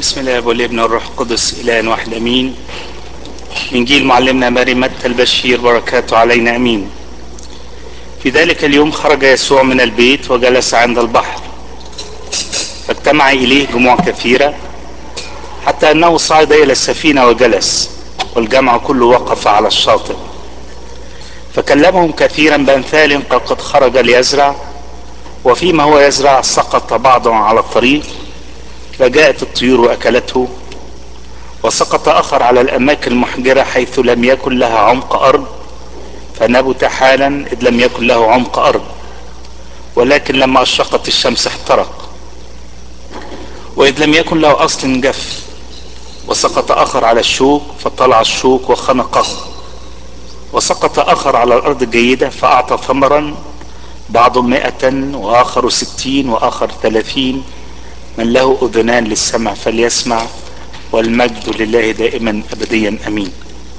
بسم الله والابن والروح القدس إله واحد أمين إنجيل معلمنا ماري متى البشير بركاته علينا أمين في ذلك اليوم خرج يسوع من البيت وجلس عند البحر فاجتمع إليه جموع كثيرة حتى أنه صعد إلى السفينة وجلس والجمع كله وقف على الشاطئ فكلمهم كثيرا بأمثال قال قد خرج ليزرع وفيما هو يزرع سقط بعضهم على الطريق فجاءت الطيور واكلته وسقط اخر على الاماكن المحجره حيث لم يكن لها عمق ارض فنبت حالا اذ لم يكن له عمق ارض ولكن لما اشرقت الشمس احترق واذ لم يكن له اصل جف وسقط اخر على الشوك فطلع الشوك وخنقه وسقط اخر على الارض الجيده فاعطى ثمرا بعض مائة واخر ستين واخر ثلاثين من له اذنان للسمع فليسمع والمجد لله دائما ابديا امين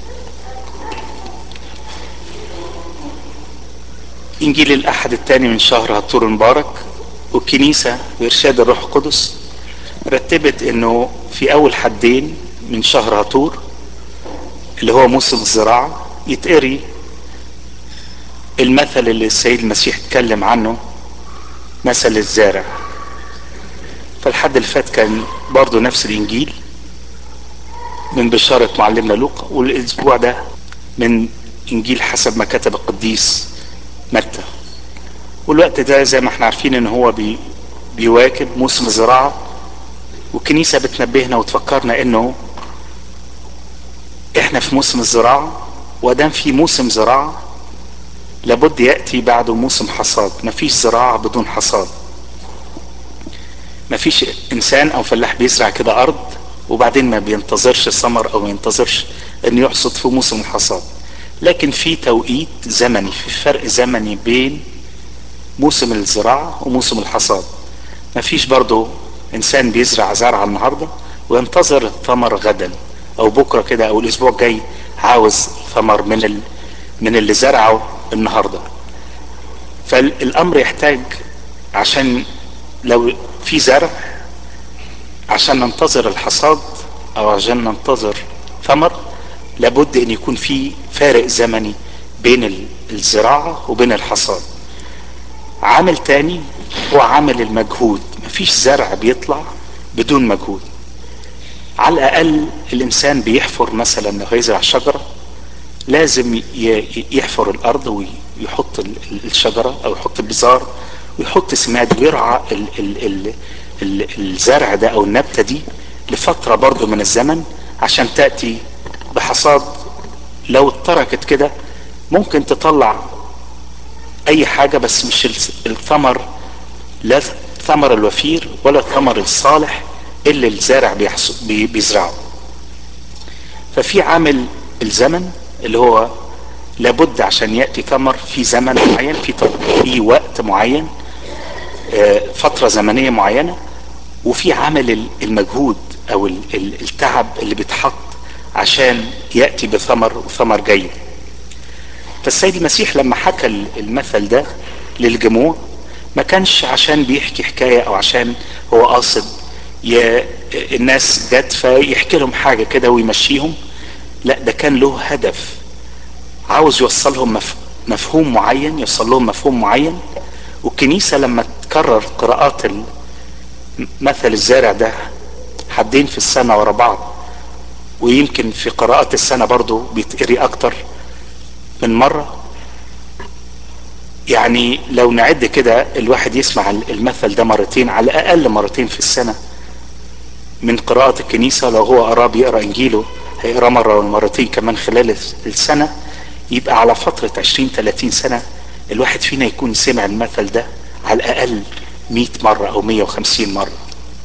انجيل الاحد الثاني من شهر هطور مبارك والكنيسة بارشاد الروح القدس رتبت انه في اول حدين من شهر هطور اللي هو موسم الزراعة يتقري المثل اللي السيد المسيح اتكلم عنه مثل الزارع فالحد اللي فات كان برضه نفس الانجيل من بشارة معلمنا لوقا والاسبوع ده من انجيل حسب ما كتب القديس متى والوقت ده زي ما احنا عارفين ان هو بي بيواكب موسم الزراعة والكنيسة بتنبهنا وتفكرنا انه احنا في موسم الزراعة ودام في موسم زراعة لابد يأتي بعده موسم حصاد مفيش زراعة بدون حصاد مفيش انسان او فلاح بيزرع كده ارض وبعدين ما بينتظرش ثمر او ما ينتظرش انه يحصد في موسم الحصاد لكن في توقيت زمني في فرق زمني بين موسم الزراعة وموسم الحصاد مفيش برضو انسان بيزرع زرعة النهاردة وينتظر الثمر غدا او بكرة كده او الاسبوع الجاي عاوز ثمر من ال... من اللي زرعه النهاردة فالامر يحتاج عشان لو في زرع عشان ننتظر الحصاد او عشان ننتظر ثمر لابد ان يكون في فارق زمني بين الزراعة وبين الحصاد عامل تاني هو عامل المجهود مفيش زرع بيطلع بدون مجهود على الاقل الانسان بيحفر مثلا لو هيزرع شجرة لازم يحفر الارض ويحط الشجرة او يحط البذار ويحط سماد ويرعى ال ال ال ال الزرع ده او النبتة دي لفترة برضو من الزمن عشان تأتي بحصاد لو اتركت كده ممكن تطلع اي حاجة بس مش الثمر لا الثمر الوفير ولا الثمر الصالح اللي الزارع بيزرعه ففي عامل الزمن اللي هو لابد عشان ياتي ثمر في زمن معين في في وقت معين فتره زمنيه معينه وفي عمل المجهود او التعب اللي بيتحط عشان ياتي بثمر وثمر جيد فالسيد المسيح لما حكى المثل ده للجموع ما كانش عشان بيحكي حكايه او عشان هو قاصد الناس جت فيحكي لهم حاجه كده ويمشيهم لا ده كان له هدف عاوز يوصلهم مفهوم معين يوصل لهم مفهوم معين والكنيسة لما تكرر قراءات مثل الزارع ده حدين في السنة ورا بعض ويمكن في قراءات السنة برضو بيتقري أكتر من مرة يعني لو نعد كده الواحد يسمع المثل ده مرتين على الأقل مرتين في السنة من قراءة الكنيسة لو هو قراه بيقرأ إنجيله هيقرا مرة ومرتين كمان خلال السنة يبقى على فترة 20 30 سنة الواحد فينا يكون سمع المثل ده على الأقل 100 مرة أو 150 مرة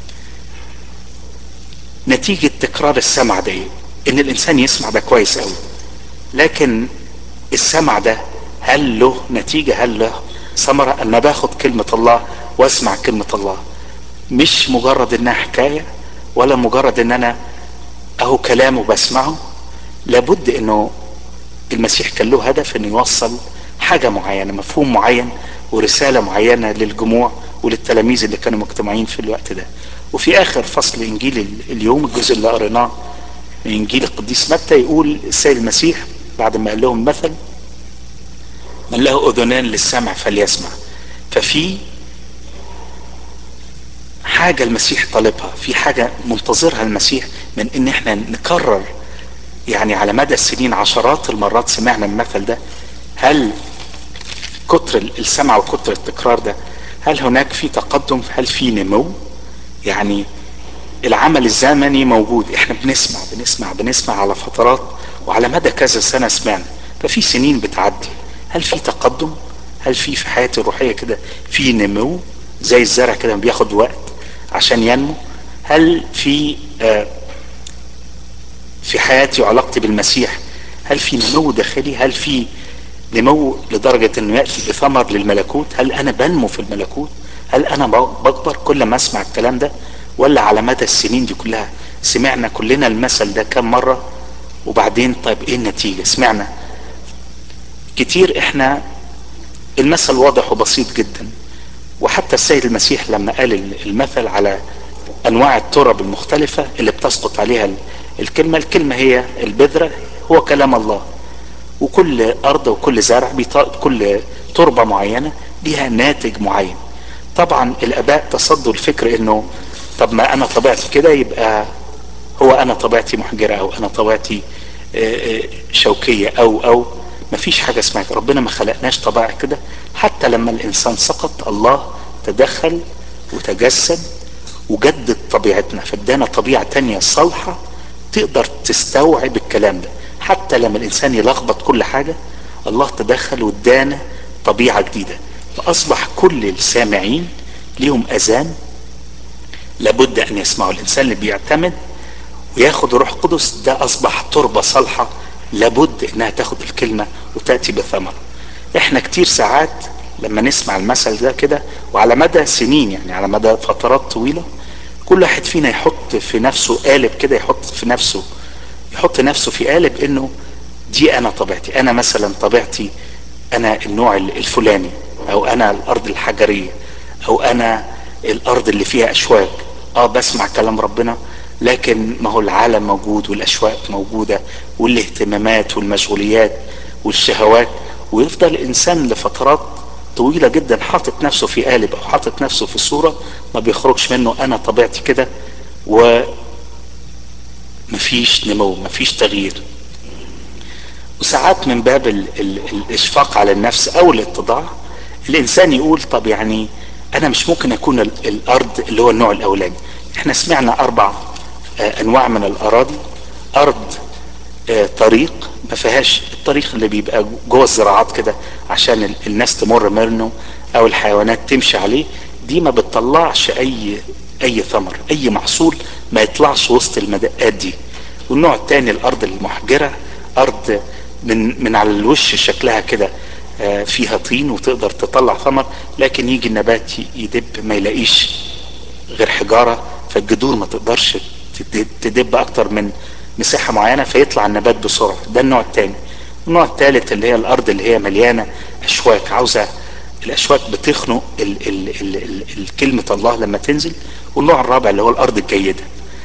نتيجة تكرار السمع ده إن الإنسان يسمع ده كويس أوي لكن السمع ده هل له نتيجة هل له ثمرة أنا باخد كلمة الله واسمع كلمة الله مش مجرد إنها حكاية ولا مجرد إن أنا أهو كلامه بسمعه لابد إنه المسيح كان له هدف إنه يوصل حاجة معينة مفهوم معين ورسالة معينة للجموع وللتلاميذ اللي كانوا مجتمعين في الوقت ده وفي اخر فصل انجيل اليوم الجزء اللي قريناه من انجيل القديس متى يقول السيد المسيح بعد ما قال لهم مثل من له اذنان للسمع فليسمع ففي حاجه المسيح طالبها في حاجه منتظرها المسيح من ان احنا نكرر يعني على مدى السنين عشرات المرات سمعنا المثل ده هل كتر السمع وكتر التكرار ده هل هناك في تقدم هل في نمو يعني العمل الزمني موجود احنا بنسمع بنسمع بنسمع على فترات وعلى مدى كذا سنة سمعنا ففي سنين بتعدي هل في تقدم هل في في حياتي الروحية كده في نمو زي الزرع كده بياخد وقت عشان ينمو هل في آه في حياتي وعلاقتي بالمسيح هل في نمو داخلي هل في نمو لدرجة انه يأتي بثمر للملكوت هل انا بنمو في الملكوت هل انا بكبر كل ما اسمع الكلام ده ولا على مدى السنين دي كلها سمعنا كلنا المثل ده كم مرة وبعدين طيب ايه النتيجة سمعنا كتير احنا المثل واضح وبسيط جدا وحتى السيد المسيح لما قال المثل على انواع الترب المختلفة اللي بتسقط عليها الكلمة الكلمة هي البذرة هو كلام الله وكل ارض وكل زرع كل تربة معينة ليها ناتج معين طبعا الاباء تصدوا الفكر انه طب ما انا طبيعتي كده يبقى هو انا طبيعتي محجرة او انا طبيعتي شوكية او او ما فيش حاجة اسمها ربنا ما خلقناش طبيعة كده حتى لما الانسان سقط الله تدخل وتجسد وجدد طبيعتنا فادانا طبيعة تانية صالحة تقدر تستوعب الكلام ده حتى لما الانسان يلخبط كل حاجة الله تدخل وادانا طبيعة جديدة فاصبح كل السامعين ليهم اذان لابد ان يسمعوا الانسان اللي بيعتمد وياخد روح قدس ده اصبح تربة صالحة لابد انها تاخد الكلمة وتأتي بثمر احنا كتير ساعات لما نسمع المثل ده كده وعلى مدى سنين يعني على مدى فترات طويلة كل واحد فينا يحط في نفسه قالب كده يحط في نفسه يحط نفسه في قالب انه دي انا طبيعتي انا مثلا طبيعتي انا النوع الفلاني او انا الارض الحجرية او انا الارض اللي فيها اشواك اه بسمع كلام ربنا لكن ما هو العالم موجود والاشواك موجودة والاهتمامات والمشغوليات والشهوات ويفضل الانسان لفترات طويلة جدا حاطط نفسه في قالب او حاطط نفسه في صورة ما بيخرجش منه انا طبيعتي كده و مفيش نمو مفيش تغيير وساعات من باب ال ال الاشفاق على النفس او الاتضاع الانسان يقول طب يعني انا مش ممكن اكون الارض اللي هو النوع الاولاني احنا سمعنا اربع آه انواع من الاراضي ارض آه طريق ما فيهاش الطريق اللي بيبقى جوه الزراعات كده عشان الناس تمر منه او الحيوانات تمشي عليه دي ما بتطلعش اي اي ثمر اي محصول ما يطلعش وسط المدقات دي والنوع الثاني الارض المحجرة ارض من من على الوش شكلها كده آه فيها طين وتقدر تطلع ثمر لكن يجي النبات يدب ما يلاقيش غير حجارة فالجذور ما تقدرش تدب اكتر من مساحة معينة فيطلع النبات بسرعة ده النوع الثاني النوع الثالث اللي هي الارض اللي هي مليانة اشواك عاوزة الاشواك بتخنق ال ال ال ال ال كلمة الله لما تنزل والنوع الرابع اللي هو الارض الجيدة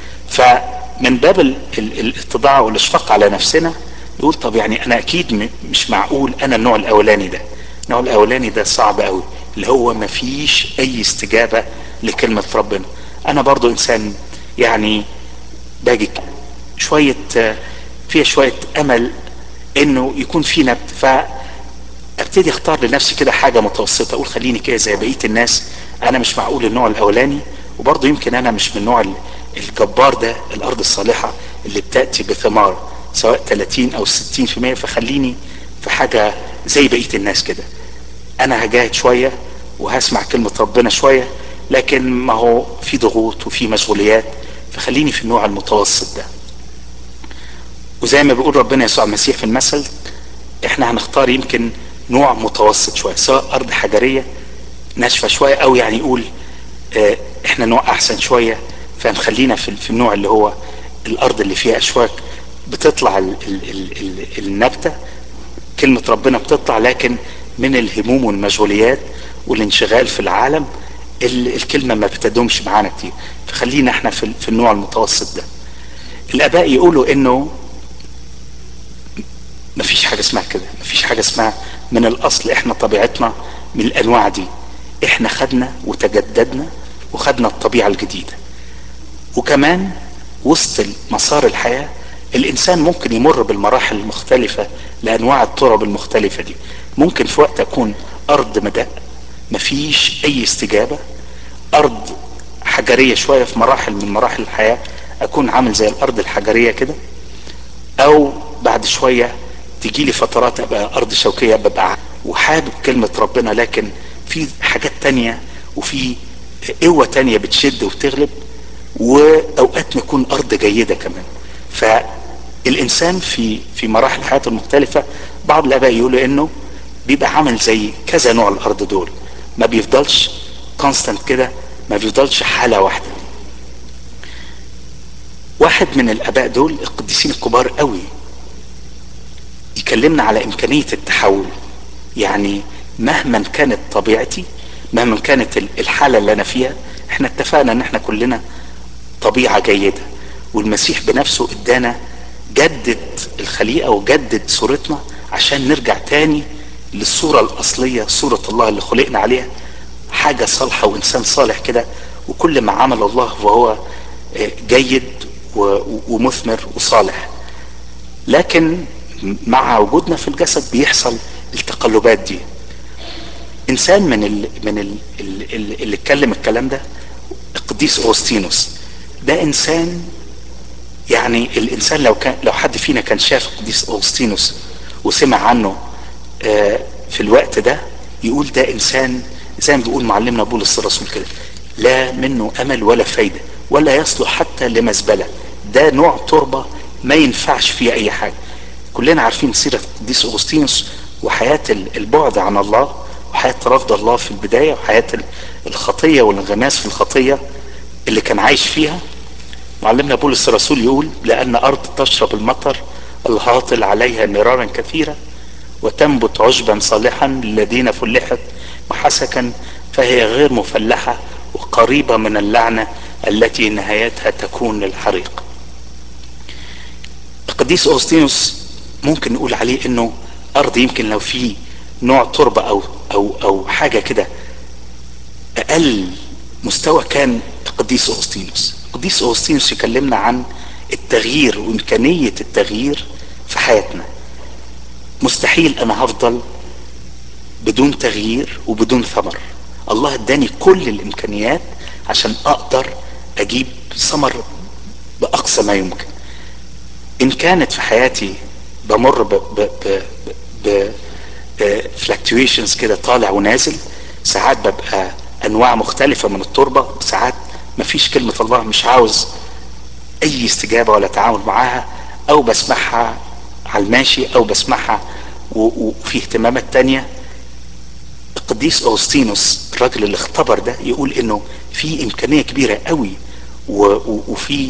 فمن باب ال ال الاتضاع والاشفاق على نفسنا نقول طب يعني انا اكيد مش معقول انا النوع الاولاني ده النوع الاولاني ده صعب قوي اللي هو ما فيش اي استجابة لكلمة ربنا انا برضو انسان يعني باجي شوية فيها شوية امل انه يكون في نبت فابتدي اختار لنفسي كده حاجة متوسطة اقول خليني كده زي بقية الناس انا مش معقول النوع الاولاني وبرضه يمكن انا مش من النوع الجبار ده الارض الصالحة اللي بتأتي بثمار سواء 30 او 60% فخليني في حاجة زي بقية الناس كده انا هجاهد شوية وهسمع كلمة ربنا شوية لكن ما هو في ضغوط وفي مشغوليات فخليني في النوع المتوسط ده وزي ما بيقول ربنا يسوع المسيح في المثل احنا هنختار يمكن نوع متوسط شوية سواء ارض حجرية ناشفة شوية او يعني يقول اه احنا نوع احسن شوية فنخلينا في, في النوع اللي هو الارض اللي فيها اشواك بتطلع ال ال ال ال النبتة كلمة ربنا بتطلع لكن من الهموم والمشغوليات والانشغال في العالم الكلمة ما بتدومش معانا كتير فخلينا احنا في, في النوع المتوسط ده الاباء يقولوا انه مفيش حاجة اسمها كده مفيش حاجة اسمها من الاصل احنا طبيعتنا من الانواع دي احنا خدنا وتجددنا وخدنا الطبيعة الجديدة وكمان وسط مسار الحياة الانسان ممكن يمر بالمراحل المختلفة لانواع التراب المختلفة دي ممكن في وقت اكون ارض مداء مفيش اي استجابة ارض حجرية شوية في مراحل من مراحل الحياة اكون عامل زي الارض الحجرية كده او بعد شوية تجي لي فترات ابقى ارض شوكية ببقى وحابب كلمة ربنا لكن في حاجات تانية وفي قوة تانية بتشد وبتغلب واوقات نكون ارض جيدة كمان فالانسان في في مراحل حياته المختلفة بعض الاباء يقولوا انه بيبقى عامل زي كذا نوع الارض دول ما بيفضلش كونستانت كده ما بيفضلش حالة واحدة واحد من الاباء دول القديسين الكبار قوي يكلمنا على امكانية التحول يعني مهما كانت طبيعتي مهما كانت الحالة اللي انا فيها احنا اتفقنا ان احنا كلنا طبيعة جيدة والمسيح بنفسه ادانا جدد الخليقة وجدد صورتنا عشان نرجع تاني للصورة الاصلية صورة الله اللي خلقنا عليها حاجة صالحة وانسان صالح كده وكل ما عمل الله وهو جيد ومثمر وصالح لكن مع وجودنا في الجسد بيحصل التقلبات دي انسان من ال من ال اللي اتكلم الكلام ده القديس اوغسطينوس ده انسان يعني الانسان لو كان لو حد فينا كان شاف القديس اوغسطينوس وسمع عنه في الوقت ده يقول ده انسان زي ما بيقول معلمنا بولس الرسول كده لا منه امل ولا فايده ولا يصلح حتى لمزبله ده نوع تربه ما ينفعش فيها اي حاجه كلنا عارفين سيره القديس اوغسطينوس وحياه البعد عن الله وحياه رفض الله في البدايه وحياه الخطيه والانغماس في الخطيه اللي كان عايش فيها معلمنا بولس الرسول يقول لان ارض تشرب المطر الهاطل عليها مرارا كثيرا وتنبت عشبا صالحا للذين فلحت محسكا فهي غير مفلحة وقريبة من اللعنة التي نهايتها تكون للحريق القديس أوستينوس ممكن نقول عليه انه ارض يمكن لو في نوع تربة او او او حاجة كده اقل مستوى كان القديس أوستينوس القديس أوستينوس يكلمنا عن التغيير وامكانية التغيير في حياتنا مستحيل انا هفضل بدون تغيير وبدون ثمر الله اداني كل الامكانيات عشان اقدر اجيب ثمر باقصى ما يمكن ان كانت في حياتي بمر ب ب ب ب فلكتويشنز كده طالع ونازل ساعات ببقى انواع مختلفة من التربة ساعات مفيش كلمة الله مش عاوز اي استجابة ولا تعامل معاها او بسمعها على الماشي او بسمعها وفي اهتمامات تانية القديس اوستينوس الراجل اللي اختبر ده يقول انه في امكانية كبيرة قوي وفي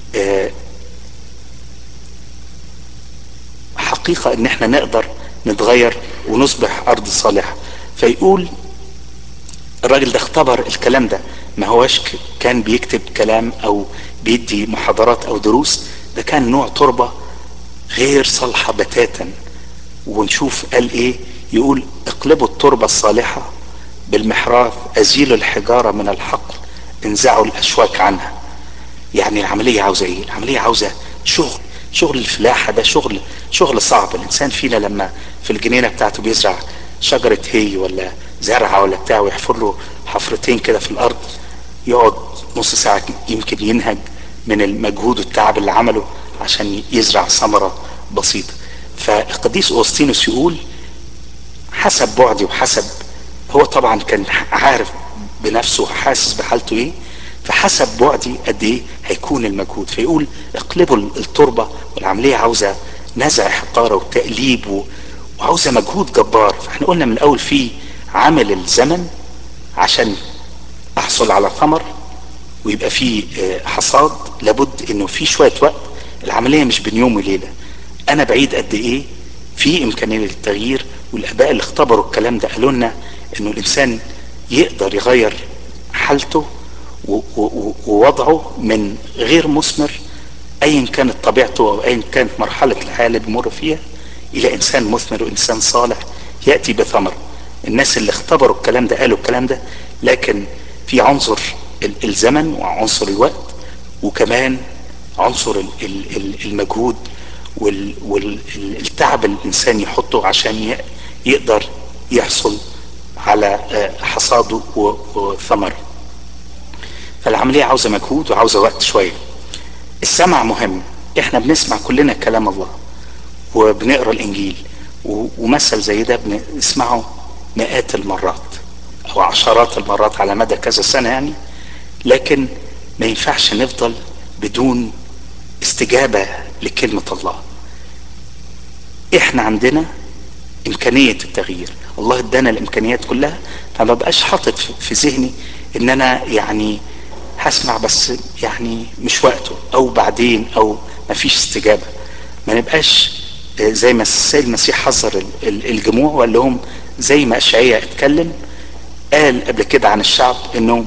حقيقة ان احنا نقدر نتغير ونصبح ارض صالحة فيقول الراجل ده اختبر الكلام ده ما هوش كان بيكتب كلام او بيدي محاضرات او دروس ده كان نوع تربة غير صالحة بتاتا ونشوف قال ايه يقول اقلبوا التربة الصالحة بالمحراث ازيلوا الحجارة من الحقل انزعوا الاشواك عنها يعني العملية عاوزة ايه العملية عاوزة شغل شغل الفلاحة ده شغل شغل صعب الانسان فينا لما في الجنينة بتاعته بيزرع شجرة هي ولا زرعة ولا بتاع ويحفر له حفرتين كده في الارض يقعد نص ساعة يمكن ينهج من المجهود والتعب اللي عمله عشان يزرع ثمرة بسيطة فالقديس اوستينوس يقول حسب بعدي وحسب هو طبعا كان عارف بنفسه حاسس بحالته ايه فحسب بعدي قد ايه هيكون المجهود فيقول اقلبوا التربة والعملية عاوزة نزع حقارة وتقليب وعاوزة مجهود جبار فاحنا قلنا من الاول في عامل الزمن عشان احصل على ثمر ويبقى في حصاد لابد انه في شوية وقت العملية مش بين يوم وليلة انا بعيد قد ايه في امكانية للتغيير والاباء اللي اختبروا الكلام ده قالوا لنا انه الانسان يقدر يغير حالته ووضعه من غير مثمر ايا كانت طبيعته او ايا كانت مرحلة الحياة اللي بيمر فيها الى انسان مثمر وانسان صالح يأتي بثمر الناس اللي اختبروا الكلام ده قالوا الكلام ده لكن في عنصر الزمن وعنصر الوقت وكمان عنصر المجهود والتعب الانسان يحطه عشان يقدر يحصل على حصاده وثمره فالعملية عاوزة مجهود وعاوزة وقت شوية السمع مهم احنا بنسمع كلنا كلام الله وبنقرا الانجيل ومثل زي ده بنسمعه مئات المرات او عشرات المرات على مدى كذا سنة يعني لكن ما ينفعش نفضل بدون استجابة لكلمة الله احنا عندنا امكانية التغيير الله ادانا الامكانيات كلها فما بقاش حاطط في ذهني ان انا يعني هسمع بس يعني مش وقته او بعدين او ما فيش استجابة ما نبقاش زي ما السيد المسيح حذر الجموع وقال لهم زي ما اشعياء اتكلم قال قبل كده عن الشعب انهم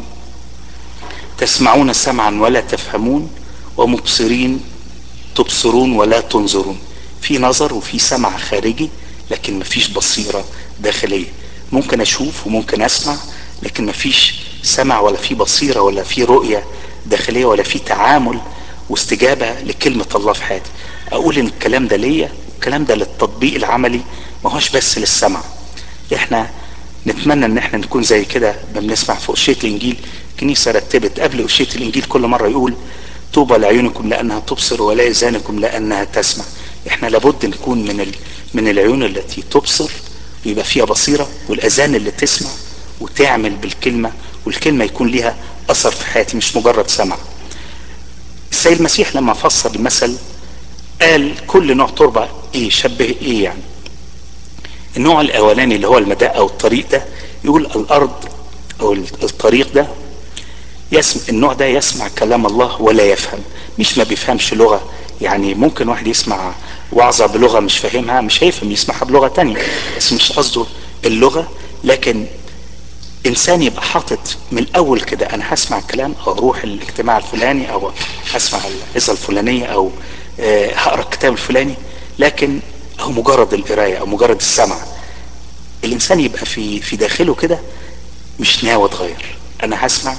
تسمعون سمعا ولا تفهمون ومبصرين تبصرون ولا تنظرون في نظر وفي سمع خارجي لكن مفيش بصيرة داخلية ممكن اشوف وممكن اسمع لكن مفيش سمع ولا في بصيرة ولا في رؤية داخلية ولا في تعامل واستجابة لكلمة الله في حياتي اقول ان الكلام ده ليا الكلام ده للتطبيق العملي ما هوش بس للسمع احنا نتمنى ان احنا نكون زي كده بنسمع في أشية الانجيل كنيسة رتبت قبل أشية الانجيل كل مرة يقول طوبى لعيونكم لانها تبصر ولا اذانكم لانها تسمع احنا لابد نكون من ال... من العيون التي تبصر ويبقى فيها بصيرة والاذان اللي تسمع وتعمل بالكلمة والكلمة يكون ليها اثر في حياتي مش مجرد سمع السيد المسيح لما فسر المثل قال كل نوع تربة ايه شبه ايه يعني النوع الاولاني اللي هو المداء او الطريق ده يقول الارض او الطريق ده يسمع النوع ده يسمع كلام الله ولا يفهم مش ما بيفهمش لغة يعني ممكن واحد يسمع وعظة بلغة مش فاهمها مش هيفهم يسمعها بلغة تانية بس مش قصده اللغة لكن انسان يبقى حاطط من الاول كده انا هسمع الكلام او اروح الاجتماع الفلاني او هسمع العظة الفلانية او هقرا الكتاب الفلاني لكن هو مجرد القراية او مجرد السمع الانسان يبقى في في داخله كده مش ناوي اتغير انا هسمع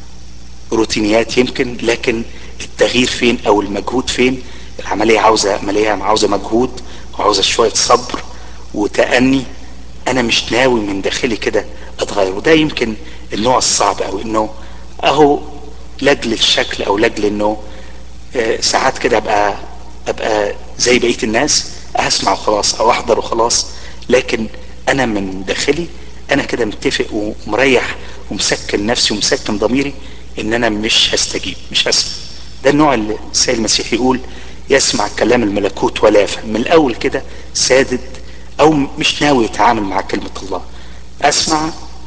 روتينيات يمكن لكن التغيير فين او المجهود فين العملية عاوزة عملية عاوزة مجهود وعاوزة شوية صبر وتأني انا مش ناوي من داخلي كده اتغير وده يمكن النوع الصعب او انه اهو لاجل الشكل او لاجل انه آه ساعات كده ابقى ابقى زي بقية الناس اسمع وخلاص او احضر وخلاص لكن انا من داخلي انا كده متفق ومريح ومسكن نفسي ومسكن ضميري ان انا مش هستجيب مش هسمع ده النوع اللي السيد المسيح يقول يسمع كلام الملكوت ولا يفهم من الاول كده سادد او مش ناوي يتعامل مع كلمة الله اسمع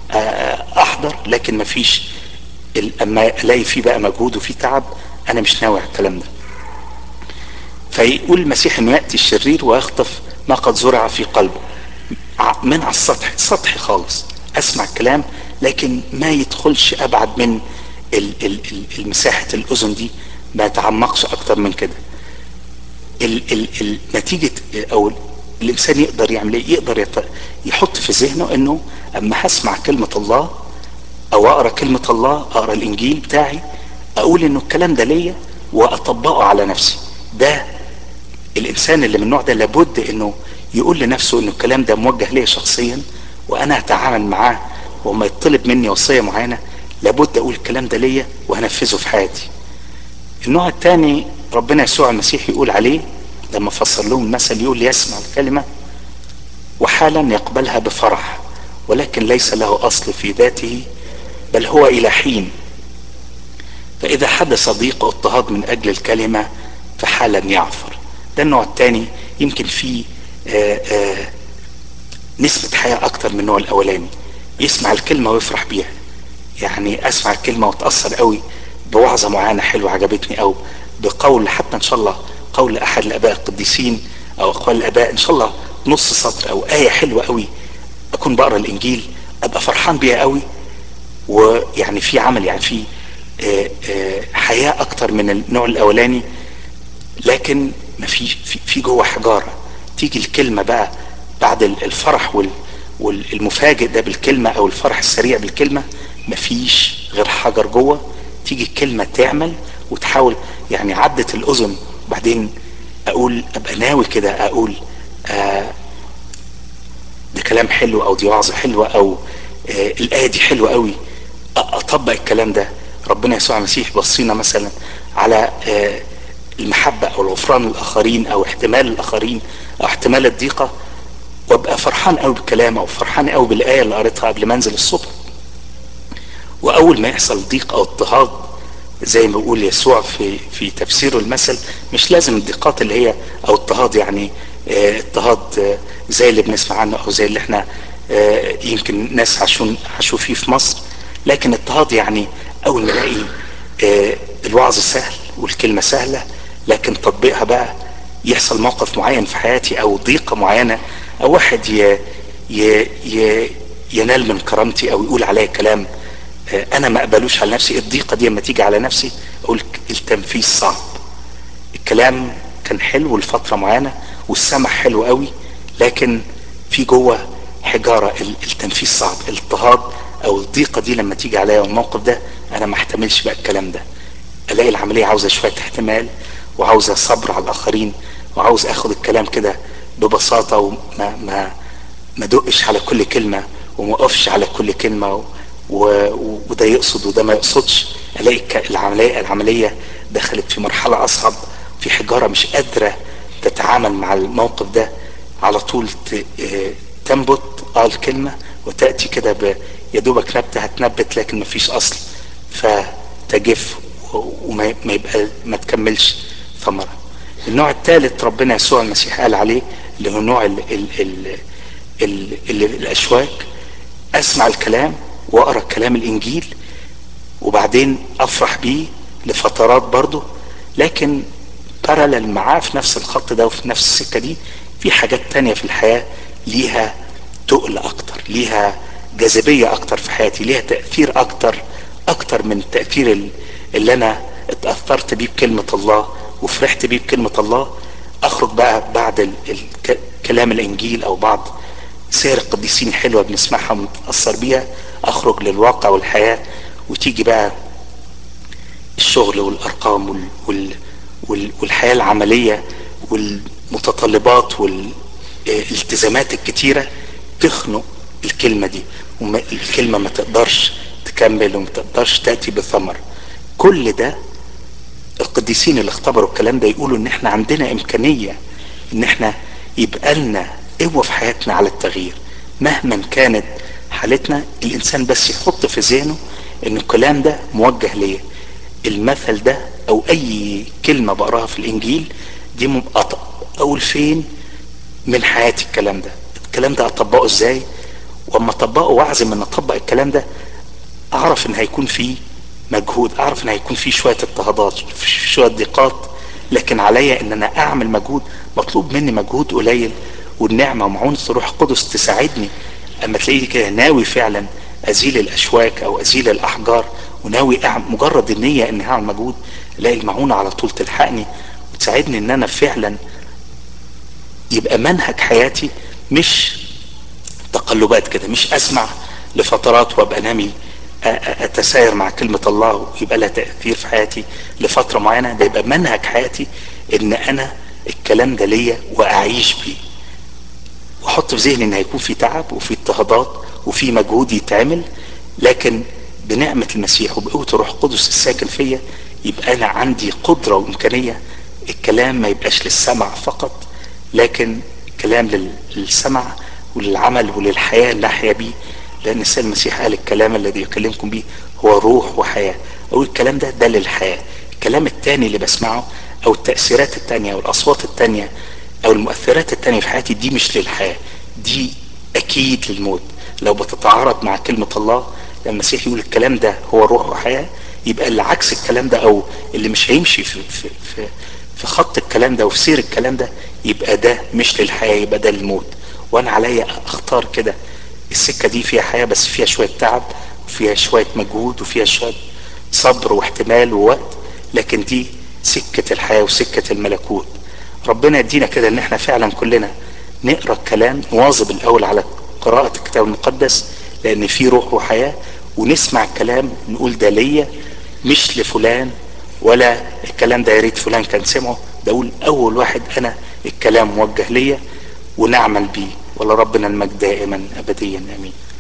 احضر لكن مفيش اما الاقي فيه بقى مجهود وفيه تعب انا مش ناوي على الكلام ده فيقول المسيح انه ياتي الشرير ويخطف ما قد زرع في قلبه من على السطح سطحي خالص اسمع الكلام لكن ما يدخلش ابعد من المساحة الاذن دي ما يتعمقش اكتر من كده نتيجة او الانسان يقدر يعمل ايه يقدر يحط في ذهنه انه اما هسمع كلمة الله او اقرا كلمة الله اقرا الانجيل بتاعي اقول انه الكلام ده ليا واطبقه على نفسي ده الانسان اللي من النوع ده لابد انه يقول لنفسه انه الكلام ده موجه ليا شخصيا وانا هتعامل معاه وما يطلب مني وصية معينة لابد اقول الكلام ده ليا وهنفذه في حياتي النوع الثاني ربنا يسوع المسيح يقول عليه لما فسر لهم المثل يقول يسمع الكلمة وحالا يقبلها بفرح ولكن ليس له اصل في ذاته بل هو الى حين فاذا حدث ضيق اضطهاد من اجل الكلمة فحالا يعثر ده النوع الثاني يمكن فيه آآ آآ نسبة حياة اكتر من النوع الاولاني يسمع الكلمة ويفرح بيها يعني اسمع الكلمة واتأثر قوي بوعظة معينة حلوة عجبتني او بقول حتى ان شاء الله قول احد الاباء القديسين او اقوال الاباء ان شاء الله نص سطر او ايه حلوة قوي اكون بقرا الانجيل ابقى فرحان بيها قوي ويعني في عمل يعني في آه، آه، حياة اكتر من النوع الاولاني لكن ما في في, في جوه حجارة تيجي الكلمة بقى بعد الفرح وال والمفاجئ ده بالكلمة او الفرح السريع بالكلمة مفيش غير حجر جوه تيجي الكلمة تعمل وتحاول يعني عدت الاذن وبعدين اقول ابقى ناوي كده اقول آه ده كلام حلو او دي وعظة حلوة او آه الايه دي حلوة قوي اطبق الكلام ده ربنا يسوع المسيح بصينا مثلا على آه المحبة او الغفران الاخرين او احتمال الاخرين او احتمال الضيقة وابقى فرحان قوي بالكلام او فرحان قوي بالايه اللي قريتها قبل ما انزل الصبح واول ما يحصل ضيق او اضطهاد زي ما بيقول يسوع في في تفسيره المثل مش لازم الضيقات اللي هي او اضطهاد يعني اه اضطهاد اه زي اللي بنسمع عنه او زي اللي احنا اه يمكن ناس عاشون عاشوا فيه في مصر لكن اضطهاد يعني اول ما الاقي الوعظ سهل والكلمه سهله لكن تطبيقها بقى يحصل موقف معين في حياتي او ضيقه معينه او واحد ي ي ي ينال من كرامتي او يقول عليا كلام انا ما اقبلوش على نفسي الضيقه دي لما تيجي على نفسي اقول التنفيذ صعب الكلام كان حلو لفتره معينه والسمع حلو قوي لكن في جوه حجاره التنفيذ صعب الاضطهاد او الضيقه دي لما تيجي عليا والموقف ده انا ما احتملش بقى الكلام ده الاقي العمليه عاوزه شويه احتمال وعاوزه صبر على الاخرين وعاوز اخد الكلام كده ببساطه وما ما ما دقش على كل كلمه وما اقفش على كل كلمه و و وده يقصد وده ما يقصدش الاقي العمليه العمليه دخلت في مرحله اصعب في حجاره مش قادره تتعامل مع الموقف ده على طول تنبت اه الكلمه وتاتي كده يا دوبك نبته هتنبت لكن ما فيش اصل فتجف وما ما يبقى ما تكملش ثمره النوع الثالث ربنا يسوع المسيح قال عليه اللي هو نوع ال ال ال ال ال الاشواك اسمع الكلام واقرا كلام الانجيل وبعدين افرح بيه لفترات برضه لكن بارلل معاه في نفس الخط ده وفي نفس السكه دي في حاجات تانية في الحياه ليها تقل اكتر ليها جاذبيه اكتر في حياتي ليها تاثير اكتر اكتر من التاثير اللي انا اتاثرت بيه بكلمه الله وفرحت بيه بكلمه الله اخرج بقى بعد كلام الانجيل او بعض سير القديسين حلوه بنسمعها ونتاثر بيها اخرج للواقع والحياه وتيجي بقى الشغل والارقام وال وال وال والحياه العمليه والمتطلبات والالتزامات الكتيره تخنق الكلمه دي والكلمه ما تقدرش تكمل وما تقدرش تاتي بثمر كل ده القديسين اللي اختبروا الكلام ده يقولوا ان احنا عندنا امكانيه ان احنا يبقى لنا قوه في حياتنا على التغيير مهما كانت حالتنا الانسان بس يحط في ذهنه ان الكلام ده موجه ليا المثل ده او اي كلمه بقراها في الانجيل دي مقطع اقول فين من حياتي الكلام ده الكلام ده اطبقه ازاي واما اطبقه واعزم ان اطبق الكلام ده اعرف ان هيكون فيه مجهود اعرف ان هيكون فيه شويه اضطهادات شويه ضيقات لكن عليا ان انا اعمل مجهود مطلوب مني مجهود قليل والنعمه ومعونه الروح القدس تساعدني اما تلاقيني كده ناوي فعلا ازيل الاشواك او ازيل الاحجار وناوي أعمل مجرد النيه اني هعمل مجهود الاقي المعونه على طول تلحقني وتساعدني ان انا فعلا يبقى منهج حياتي مش تقلبات كده مش اسمع لفترات وابقى نامي اتساير مع كلمة الله ويبقى لها تأثير في حياتي لفترة معينة ده يبقى منهج حياتي ان انا الكلام ده ليا واعيش بيه واحط في ذهني ان هيكون في تعب وفي اضطهادات وفي مجهود يتعمل لكن بنعمة المسيح وبقوة الروح القدس الساكن فيا يبقى انا عندي قدرة وامكانية الكلام ما يبقاش للسمع فقط لكن كلام للسمع وللعمل وللحياة اللي احيا بيه لان السيد المسيح قال الكلام الذي يكلمكم به هو روح وحياة او الكلام ده ده للحياة الكلام التاني اللي بسمعه او التأثيرات التانية او الاصوات التانية او المؤثرات التانية في حياتي دي مش للحياة دي اكيد للموت لو بتتعارض مع كلمة الله لما المسيح يقول الكلام ده هو روح وحياة يبقى اللي عكس الكلام ده او اللي مش هيمشي في, في, في, في خط الكلام ده وفي سير الكلام ده يبقى ده مش للحياة يبقى ده للموت وانا عليا اختار كده السكة دي فيها حياة بس فيها شوية تعب فيها شوية مجهود وفيها شوية صبر واحتمال ووقت لكن دي سكة الحياة وسكة الملكوت ربنا يدينا كده ان احنا فعلا كلنا نقرا الكلام نواظب الاول على قراءة الكتاب المقدس لان فيه روح وحياة ونسمع الكلام نقول ده ليا مش لفلان ولا الكلام ده يا ريت فلان كان سمعه ده اقول اول واحد انا الكلام موجه ليا ونعمل بيه ولربنا المجد دائما ابديا امين